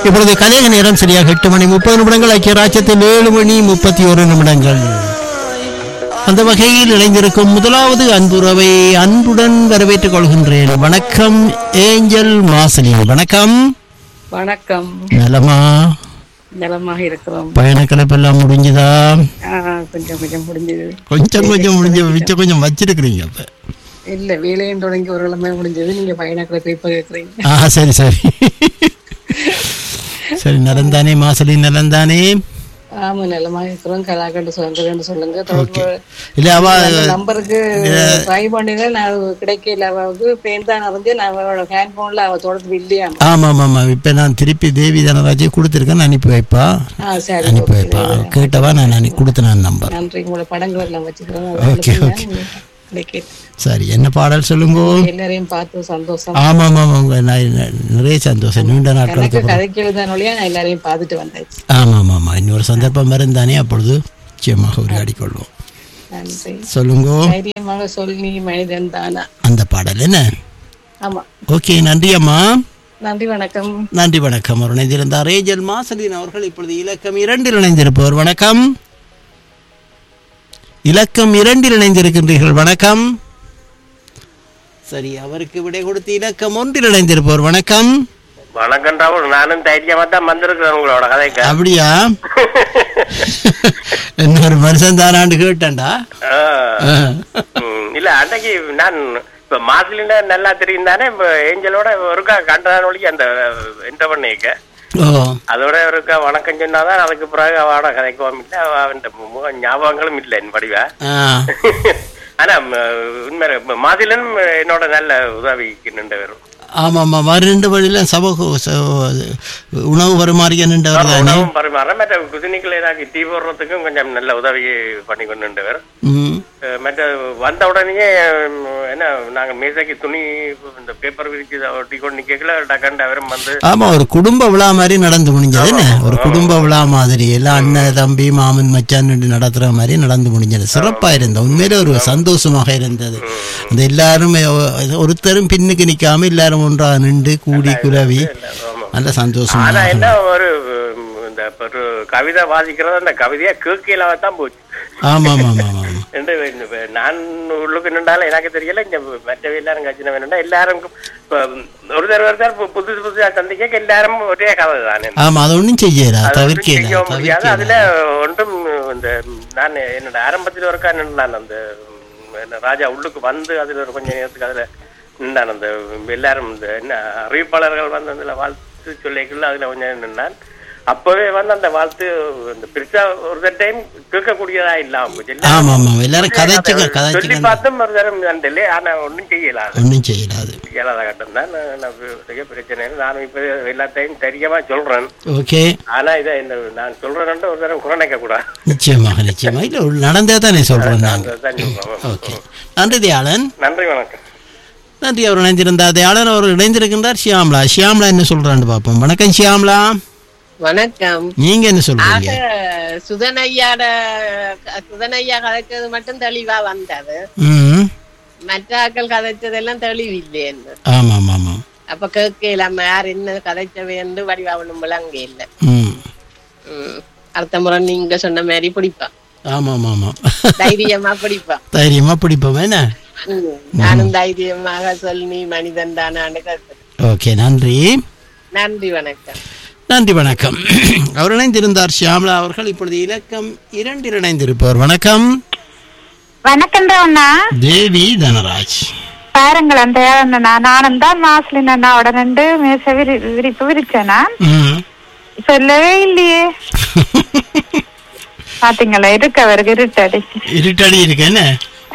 இப்பொழுது கலைய நேரம் சரியாக எட்டு மணி முப்பது நிமிடங்கள் ஐக்கிய ராஜ்யத்தில் ஏழு மணி முப்பத்தி ஒரு நிமிடங்கள் அந்த வகையில் இணைந்திருக்கும் முதலாவது அன்புறவை அன்புடன் வரவேற்றுக் கொள்கின்றேன் வணக்கம் ஏஞ்சல் மாசலி வணக்கம் வணக்கம் நலமா நலமாக இருக்கிறோம் பயணக்கலப்பெல்லாம் முடிஞ்சுதா ஆ, கொஞ்சம் கொஞ்சம் முடிஞ்சது கொஞ்சம் கொஞ்சம் முடிஞ்சு மிச்சம் கொஞ்சம் வச்சிருக்கிறீங்க அப்ப இல்ல வேலையும் தொடங்கி ஒரு கிழமை முடிஞ்சது நீங்க பயணக்களை போய் இப்ப கேக்குறீங்க ஆ சரி சரி சரி நலந்தானே மாசலி நலந்தானே ஆமா நலமாக இருக்கிறோம் கலாக்கண்டு சொல்லுங்க சொல்லுங்க தொடர்பு இல்ல அவ அந்த நம்பருக்கு ட்ரை பண்ணினா நான் கிடைக்கல அவளுக்கு பேன் தான் அறிஞ்சு நான் அவளோட ஹேண்ட் போன்ல அவ தொடர்பு இல்லையாமா ஆமா ஆமா ஆமா இப்ப நான் திருப்பி தேவி தனராஜே கொடுத்துருக்கேன் அனுப்பி வைப்பா ஆ சரி அனுப்பி வைப்பா கேட்டவா நான் அனுப்பி கொடுத்தேன் நம்பர் நன்றி உங்களோட படங்கள் எல்லாம் வச்சுக்கிறோம் Okay, கிடைக்க சரி என்ன பாடல் சொல்லுங்க எல்லாரையும் பார்த்து சந்தோஷம் ஆமா ஆமா ஆமா உங்க நான் நிறைய சந்தோஷம் நீண்ட நாட்களுக்கு எனக்கு கதைக்கு எழுதானொழியா நான் எல்லாரையும் பார்த்துட்டு வந்தாச்சு ஆமா ஆமா ஆமா இன்னொரு சந்தர்ப்பம் இருந்தானே அப்பொழுது நிச்சயமாக உரையாடி கொள்வோம் நன்றி சொல்லுங்க தைரியமாக சொல் நீ மனிதன் தானா அந்த பாடல் என்ன ஆமா ஓகே நன்றி அம்மா நன்றி வணக்கம் நன்றி வணக்கம் அவர் இணைந்திருந்தார் ரேஜல் மாசலின் அவர்கள் இப்பொழுது இலக்கம் இரண்டில் இணைந்திருப்பவர் வணக்கம் இலக்கம் இரண்டில் இணைந்திருக்கின்றீர்கள் வணக்கம் சரி அவருக்கு விடை கொடுத்து இலக்கம் ஒன்றில் இணைந்திருப்பவர் வணக்கம் வணக்கம் ராகுல் நானும் தைரியமா தான் வந்திருக்கிறேன் உங்களோட கதைக்கு அப்படியா இன்னொரு மனுஷன் தானாண்டு கேட்டேன்டா ஆ. ஆ. ம், இல்ல அன்னைக்கு நான் இப்ப மாசிலிண்ட நல்லா தெரியும் தானே இப்ப ஏஞ்சலோட ஒருக்கா கண்டதான் ஒழிக்க அந்த என்ட பண்ணிக்க ஓ அதோட ஒருக்கா வணக்கம் சொன்னாதான் அதுக்கு பிறகு அவட கதைக்குவோம் இல்ல அவன் முக ஞாபகங்களும் இல்லை என் படிவா ஆ ஆனா ம, உண்மை மாதிலன் என்னோட நல்ல உதவிக்கு நின்றவர் ஆமா ஆமா வர ரெண்டு வழியில சபகு ச- உணவு வருமாறிய நின்றவர் தானே உணவும் பரிமாற மற்ற குதினிகள் ஏதாவது டீ போடுறதுக்கும் கொஞ்சம் நல்ல உதவி பண்ணி கொண்டு நின்றவர் ம் அஹ் மற்ற வந்த உடனே ம், என்ன நாங்க மேசைக்கு துணி இந்த பேப்பர் விரிச்சு ஒட்டி கொண்டு நிக்கல டக்கண்டு அவரும் வந்து ஆமா ஒரு குடும்ப விழா மாதிரி நடந்து முடிஞ்சது என்ன ஒரு குடும்ப விழா மாதிரி எல்லாம் அண்ணன் தம்பி மாமன் மச்சான் நடத்துற மாதிரி நடந்து முடிஞ்சது சிறப்பா இருந்தது உண்மையிலே ஒரு சந்தோஷமாக இருந்தது அந்த எல்லாரும் ஒ- ஒருத்தரும் பின்னுக்கு நிக்காம எல்லாரும் ஒன்றா நின்று கூடி குலவி ஆமா. நல்ல சந்தோஷமா ஆனா என்ன ஒரு ம், இந்த ஒரு கவிதை வாசிக்கிறது அந்த கவிதையா கேட்கல தான் போச்சு ஆமா ஆமா ஆமா ஆமா ஆமா. ரெண்டு இந்த நான் உள்ளுக்கு நின்றாலும் எனக்கு தெரியல இந்த மற்றவை எல்லாரும் கட்சின வேணும்னா எல்லாரும் இப்ப ஒரு தடவை ஒருத்தர் பு- புதுசு புதுசா சந்திக்க எல்லாரும் ஒரே கதை தானே ஆமா அது ஒண்ணும் செய்யல அது ஒண்ணும் தவிர்க்கல செய்ய முடியாது தவிர்க்கல அதுல ஒன்றும் இந்த நான் என்னோட ஆரம்பத்தில் ஒருக்கா நின்றான் அந்த ம், என்ன ராஜா உள்ளுக்கு வந்து அதுல ஒரு கொஞ்ச நேரத்துக்கு அதுல நின்றான் அந்த எல்லாரும் இந்த என்ன அறிவிப்பாளர்கள் வந்து அதுல வாழ்த்து சொல்லிக்குள்ள அதுல கொஞ்சம் நேரம் நின்றான் அப்பவே வந்து அந்த வாழ்த்து இந்த பெருசா ஒரு டைம் கேட்கக்கூடியதா இல்லாம போச்சு எல்லாரும் ஆமா ஆமா எல்லாரும் கதைச்சு சொல்லி கதைச்சு பார்த்தும் ஒரு தரம் இல்லை ஆனா ஒண்ணும் செய்யலாது ஒண்ணும் செய்யலாது இயலாத கட்டம் தான் நான் நான் பெரிய பிரச்சனை இல்லை நானும் இப்ப எல்லாத்தையும் தெரியாம சொல்றேன் ஓகே ஆனா இதை இந்த நான் சொல்றேன்ட்டு ஒரு தரம் குறநிக்க கூடாது நிச்சயமாக நிச்சயமா இல்ல நடந்தே தானே சொல்றேன் நாங்க அதுதான் சொல்றேன். ஓகே நன்றி தயாளன் நன்றி வணக்கம் நன்றி அவர் இணைந்திருந்தார் தயாளன் அவர் இணைந்திருக்கின்றார் ஷியாம்லா ஷியாம்லா என்ன சொல்றான்னு பார்ப்போம் வணக்கம் ஷியாம்லா வணக்கம் நீங்க என்ன சொல்றீங்க சுதனையாட சுதனையா கதைச்சது மட்டும் தெளிவா வந்தது ம் மற்ற ஆக்கள் கதைச்சதெல்லாம் தெளிவில்லை என்ன ஆமா ஆமா ஆமா அப்ப கேட்கலாம யார் என்ன கதைச்சவை என்று வடிவாவணும் விளங்க இல்ல ம் ம். அடுத்த முறை நீங்க சொன்ன மாதிரி பிடிப்பா ஆமா ஆமா ஆமா தைரியமா பிடிப்பா தைரியமா பிடிப்போம் என்ன ம். நானும் தைரியமாக சொல் நீ மனிதன் தானான்னு கேட்கிறேன் ஓகே நன்றி நன்றி வணக்கம் நன்றி வணக்கம் அவர் இணைந்திருந்தார் ஷியாம்லா அவர்கள் இப்பொழுது இலக்கம் இரண்டில் இணைந்திருப்பவர் வணக்கம் வணக்கம் அண்ணா தேவி தனராஜ் பாருங்கள் அந்த அண்ணா நானும் தான் மாஸ்லின் அண்ணாவோட ரெண்டு மேச விரி விரிப்பு விரிச்சேனா ம் சொல்லவே இல்லையே பாத்தீங்களா இருக்கு அவருக்கு இருட்டடி இருட்டடி இருக்கு என்ன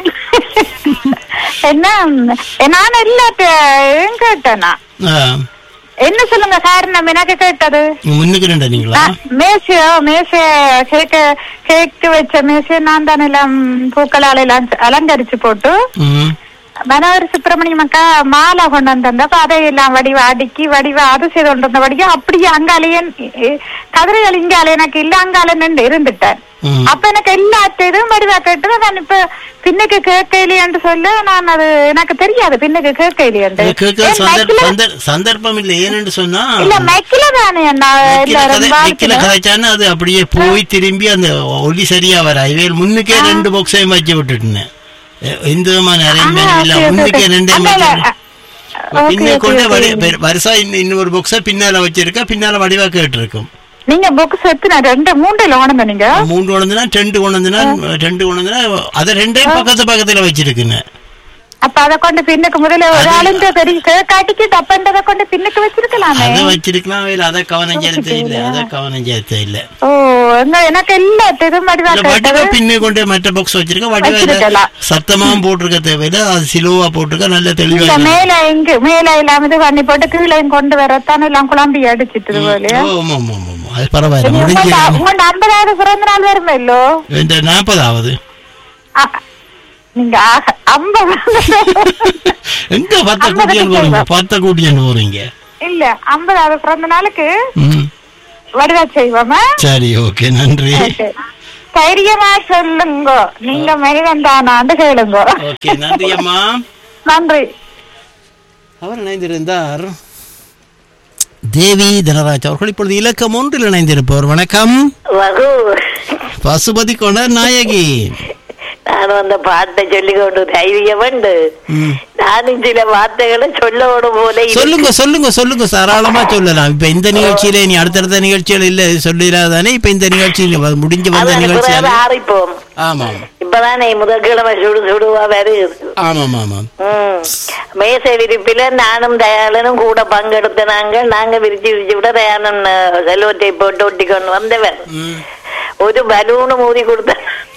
என்ன நான் எல்லாத்தையும் கேட்டேனா ஆ, என்ன சொல்லுங்க காரணம் எனக்கு கேட்டது முன்னுக்கு ரெண்டு நீங்களா மேசையோ மேச கேக்க கேக்கு வச்ச மேசைய நான் தானே எல்லாம் பூக்களால எல்லாம் அலங்கரிச்சு போட்டு ம் மனோகர் சுப்பிரமணியம் அக்கா மாலை கொண்டு வந்திருந்தா அப்ப அதையெல்லாம் வடிவ அடுக்கி வடிவ அது செய்து கொண்டு வந்தபடியா அப்படியே அங்காலேயே கதிரைகள் இங்கால எனக்கு இல்ல அங்கால நின்று இருந்துட்டேன் ம். அப்ப எனக்கு எல்லாத்தையும் வடிவா கேட்டு நான் இப்ப பின்னுக்கு கேட்கலையேன்னு சொல்ல நான் அது எனக்கு தெரியாது பின்னுக்கு கேட்கலையேன்னு இது கேட்க சந்தர்ப்ப- சந்தர்- சந்தர்ப்பம் இல்லை ஏன்னு சொன்னா இல்ல மெக்கில தானே அண்ணா வைக்கல கதை- எல்லாரும் வைக்கல வாழ்க்கையில. கதைச்சான்னு அது அப்படியே போய் திரும்பி அந்த ஒலி சரியா வர இவையில் முன்னுக்கே ரெண்டு பாக்ஸையும் வச்சு விட்டுட்டேன் எ- எந்த விதமான அரேஞ்ச்மெண்ட் இல்ல okay, okay, முன்னுக்கே okay. ரெண்டே அண்ணா, வச்சு okay, பின்ன okay, கொண்டு okay. வருஷா இன்னொரு பாக்ஸ பின்னால வச்சிருக்கா பின்னால வடிவா கேட்டிருக்கும் நீங்க புக்ஸ் எடுத்து நான் ரெண்டு மூண்டுல உணர்ந்த நீங்க மூன்று கொண்டுனா ரெண்டு கொண்டுனா ரெண்டு கொண்டுனா அதை ரெண்டையும் பக்கத்து பக்கத்துல வச்சிருக்குன்னு அப்ப அத கொண்டு பின்னுக்கு முதல்ல ஒரு ஆளுன்ற பெரிய கேக்காட்டிக்கு தப்பன்றத கொண்டு பின்னுக்கு வச்சிருக்கலாமே அதை வச்சிருக்கலாம் இல்ல அதை கவனம் செலுத்த இல்ல அதை கவனம் செலுத்த இல்ல ஓ என்ன எனக்கு எல்லாத்தையும் வடிவா இல்ல வடிவா கேட்டது பின்ன கொண்டு மற்ற பாக்ஸ் வச்சிருக்க வடிவா இல்ல வச்சிருக்கலாம். சத்தமாவும் போட்டிருக்க தேவையில்ல அது சிலுவா போட்டிருக்க நல்ல தெளிவா இல்ல இருக்கு. மேல இங்கு மேல இல்லாம இது பண்ணி போட்டு கீழே கொண்டு வரத்தான் எல்லாம் குழம்பி அடிச்சிட்டு போலயா ஓ, ஆமா ஆமா ஆமா, ஆமா அது பரவாயில்ல உங்களோட முடிஞ்சு உங்களோட ஐம்பதாவது பிறந்த நாள் வருமே இல்லோ இந்த நாற்பதாவது அ- நீங்க ஆக- ஐம்பது எங்க பத்த ஐம்பதுக்கு கூட்டியன் போறீங்க செய்வோம். பத்த கூட்டியன் போறீங்க இல்ல ஐம்பதாவது பிறந்த நாளுக்கு ம். வடிவா செய்வோமா சரி ஓகே நன்றி Okay. தைரியமா சொல்லுங்க நீங்க மனிதன் தானாண்டு கேளுங்க ஓகே நன்றி அம்மா நன்றி அவர் இணைந்திருந்தார் தேவி தனராஜ் அவர்கள் இப்பொழுது இலக்கம் ஒன்றில் இணைந்திருப்பவர் வணக்கம் வகு பசுபதி கொண்ட நாயகி நான் அந்த பாட்டை சொல்லி கொண்டு தைரியம் உண்டு ம். நானும் சில வார்த்தைகளை சொல்ல ஓடும் போல இருக்கு. சொல்லுங்க சொல்லுங்க சொல்லுங்க தாராளமா சொல்லலாம் இப்ப இந்த நிகழ்ச்சியில நீ அடுத்தடுத்த நிகழ்ச்சிகள் இல்ல சொல்லிடாதானே இப்ப இந்த நிகழ்ச்சியில் வ- முடிஞ்சு வந்த அதான் நிகழ்ச்சி பிறகு ஆறிப்போம் ஆமாம் இப்பதானே முதற்கிழமை சுடு சுடுவா வருது ஆமாம் ஆமாம் ம். மேசை விரிப்பில நானும் தயாளனும் கூட பங்கெடுத்த நாங்கள் நாங்க விரிச்சு விரிச்சு விட தயாளன் செல்வத்தை போட்டு ஒட்டி கொண்டு வந்தவர் ம். ஒரு பலூனும் ஊதி கொடுத்த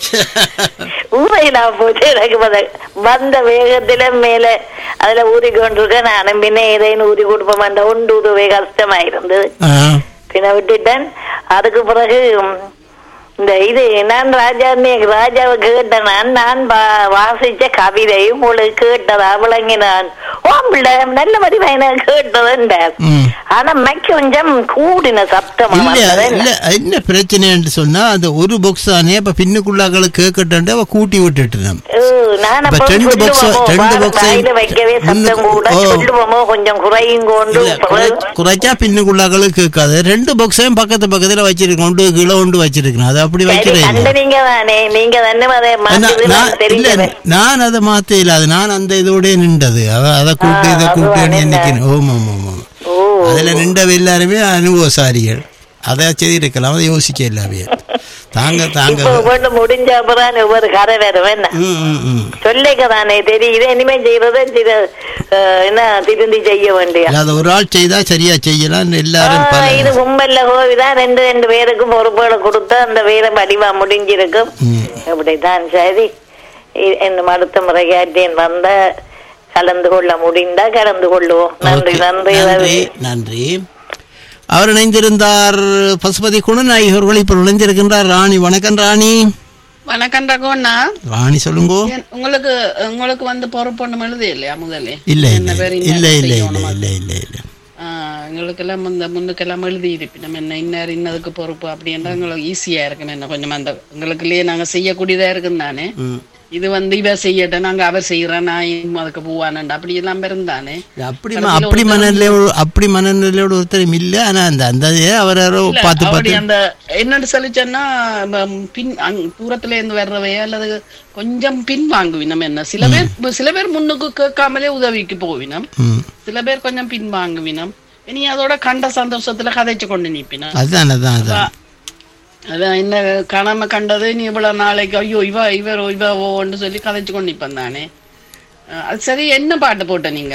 ஊதையிலா போச்சு எனக்கு பத- வந்த வேகத்துல மேல அதுல ஊதி கொண்டிருக்க நானும் பின்ன ஏதேனும் ஊதி கொடுப்போம் அந்த ஒன்று உதவே கஷ்டமாயிருந்தது ஆ. பின்ன விட்டுட்டேன் அதுக்கு பிறகு ம், இந்த இது நான் ராஜா ராஜாவை கேட்டேன் நான் நான் வா- வாசிச்ச கவிதையும் உங்களுக்கு கேட்டதா விளங்கினான் ஓ பிள்ளை நல்ல வடிவாயின கேட்டதுன்றார் ம். ஆனா மெக் கொஞ்சம் கூடின சப்தமா இல்ல வந்தது இல்ல என்ன பிரச்சனைன்னு சொன்னா அந்த ஒரு பாக்ஸ் தானே அப்ப பின்னுக்குள்ளாக்களை கேட்கட்டு அவ கூட்டி விட்டுட்டு நம்ம ஓ, நான் இப்ப அப்ப ரெண்டு box- சொல்லுவோமோ, ரெண்டு வார box வாயில வைக்கவே சத்தம் முன்னுக்கு- கூட ஓ. சொல்லுவோமோ கொஞ்சம் குறையும் கொண்டு இல்ல குறை- குறைச்சா பின்னுக்குள்ளாக்களும் கேட்காது ரெண்டு பாக்ஸையும் பக்கத்து பக்கத்துல வச்சிருக்கோம் ஒன்று கிலோ ஒன்று வச்சிருக்கணும் அது அப்படி சரி, வைக்கிறேன் கண்டு நீங்க தானே நீங்க தானே அதை நான் மாத்துது நான் இல்ல தெரிஞ்சது நான் அதை மாத்த இல்ல அது நான் அந்த இதோட நின்றது அத- அதை கூட்டு ஆ, இதை அதுதான் கூட்டு என்ன? நினைக்கிறேன் ஓம் ஓம் ஓம் ஓம் ஓ அதுல நின்றவ எல்லாருமே அனுபவசாரிகள் அதை செய்திருக்கலாம் அதை யோசிக்க இல்லாவே தாங்க தாங்க இப்போ ஒண்ணு முடிஞ்ச அப்புறம் ஒவ்வொரு கரை வரும் என்ன ம் ம் ம் சொல்லிக்க தானே தெரியுது இனிமே செய்யறத சில அஹ், என்ன திருந்தி செய்ய வேண்டிய அதை ஒரு ஆள் செய்தா சரியா செய்யலாம் எல்லாரும் பல இது கும்பல்ல கோவிதான் ரெண்டு ரெண்டு பேருக்கும் பொறுப்புகளை கொடுத்து அந்த வேலை வடிவா முடிஞ்சிருக்கும் ம். இப்படித்தான் சரி இ- இன்னும் அடுத்த முறையாற்றேன் வந்த கலந்து கொள்ள முடிந்தா கலந்து கொள்ளுவோம் நன்றி ஓகே. நன்றி நன்றி ரவி நன்றி அவர் இணைந்திருந்தார் பசுபதி குணநாயகி அவர்கள் இப்போ இணைந்திருக்கின்றார் ராணி வணக்கம் ராணி வணக்கம் ரகுவண்ணா ராணி சொல்லுங்க ஏன் உங்களுக்கு உங்களுக்கு வந்து பொறுப்பு ஒண்ணும் எழுது இல்லையா முதல்ல இல்ல என்ன இல்ல பேர் இல்ல இன்னும் இல்ல இல்ல செய்யணும் இல்ல இல்ல இல்ல ஆ, எங்களுக்கெல்லாம் இந்த முன்னுக்கெல்லாம் எழுதி இருக்கு நம்ம என்ன இன்னர் இன்னதுக்கு பொறுப்பு அப்படின்னா எங்களுக்கு ஈஸியா இருக்கும் என்ன கொஞ்சம் அந்த எங்களுக்குள்ளேயே நாங்க செய்யக்கூடியதா இருக்கும் தானே ம். இது வந்து இவ செய்யட்டும் நாங்க அவர் செய்யறேன் நான் அதுக்கு போவானண்டா அப்படி எல்லாம் இருந்தானே அப்படி ம- அப்படி மனநிலையோடு அப்படி மனநிலையோடு ஒருத்தரும் இல்ல ஆனா அந்த அந்த இதே அவர் யாரோ பார்த்து அப்படி பார்த்து அந்த என்னன்னு சொல்லிச்சேன்னா ம், பின் அங்- தூரத்துல இருந்து வர்றவையா அல்லது கொஞ்சம் பின் வாங்குவினம் என்ன சில பேர் சில பேர் முன்னுக்கு கேட்காமலே உதவிக்கு போவினம் ம். சில பேர் கொஞ்சம் பின் வாங்குவினம் இனி அதோட கண்ட சந்தோஷத்துல கதைச்சு கொண்டு நிப்பினம் அதான் அதான் அதான் அதான் என்ன காணாம கண்டது நீ இவ்வளவு நாளைக்கு ஐயோ இவ இவர் இவ ஓன்னு சொல்லி கதைச்சு கொண்டு நிப்பேன் தானே அஹ் அது சரி என்ன பாட்டு போட்ட நீங்க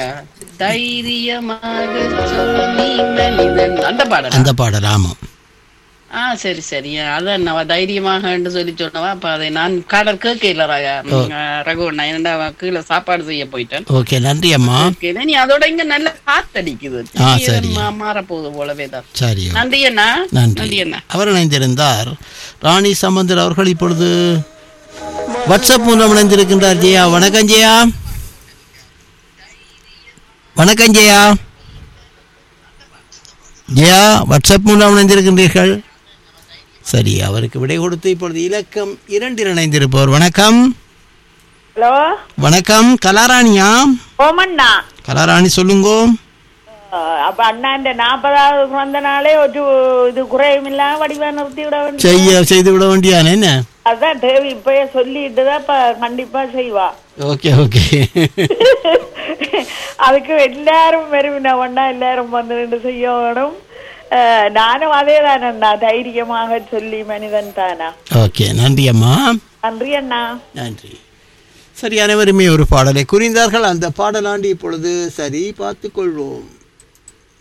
தைரியமாக சொல்லு நீ மனிதன் அந்த பாடல் அந்த பாடல் ஆமாம் ஆ சரி சரி அதான் நான் தைரியமாக சொல்லி சொன்னவா அப்ப அதை நான் கடல் கேட்கல ரகுவண்ணா என்னடா கீழே சாப்பாடு செய்ய போயிட்டேன் ஓகே நன்றி அம்மா கேட்கல நீ அதோட இங்க நல்ல காத்தடிக்குது ஆ, சரி. மாறப்போகுது போலவே தான் சரி நன்றி அண்ணா நன்றி நன்றி அண்ணா அவர் இணைந்திருந்தார் ராணி சம்பந்தர் அவர்கள் இப்பொழுது வாட்ஸ்அப் மூலம் இணைந்திருக்கின்றார் ஜெயா வணக்கம் ஜெயா வணக்கம் ஜெயா ஜெயா வாட்ஸ்அப் மூலம் இணைந்திருக்கின்றீர்கள் சரி அவருக்கு விடை கொடுத்து இப்பொழுது இலக்கம் இரண்டில் இணைந்திருப்பவர் வணக்கம் ஹலோ வணக்கம் கலாராணியா ஓமண்ணா கலாராணி சொல்லுங்கோ அப்ப அண்ணாண்ட நாற்பதாவது பிறந்த நாளே ஒரு இது குறையும் இல்லாம வடிவா நிறுத்தி விட வேண்டும் செய்ய செய்து விட வேண்டியானே என்ன அதான் தேவி இப்பயே சொல்லிட்டு தான் இப்ப கண்டிப்பா செய்வா ஓகே ஓகே அதுக்கு எல்லாரும் வெறுவின ஒண்ணா எல்லாரும் வந்து நின்று செய்ய வேணும் அஹ், நானும் அதே தானண்ணா தைரியமாக சொல்லி மனிதன் தானா ஓகே நன்றி அம்மா நன்றி அண்ணா நன்றி சரி அனைவருமே ஒரு பாடலை குறிந்தார்கள் அந்த பாடலாண்டி இப்பொழுது சரி பார்த்துக் கொள்வோம்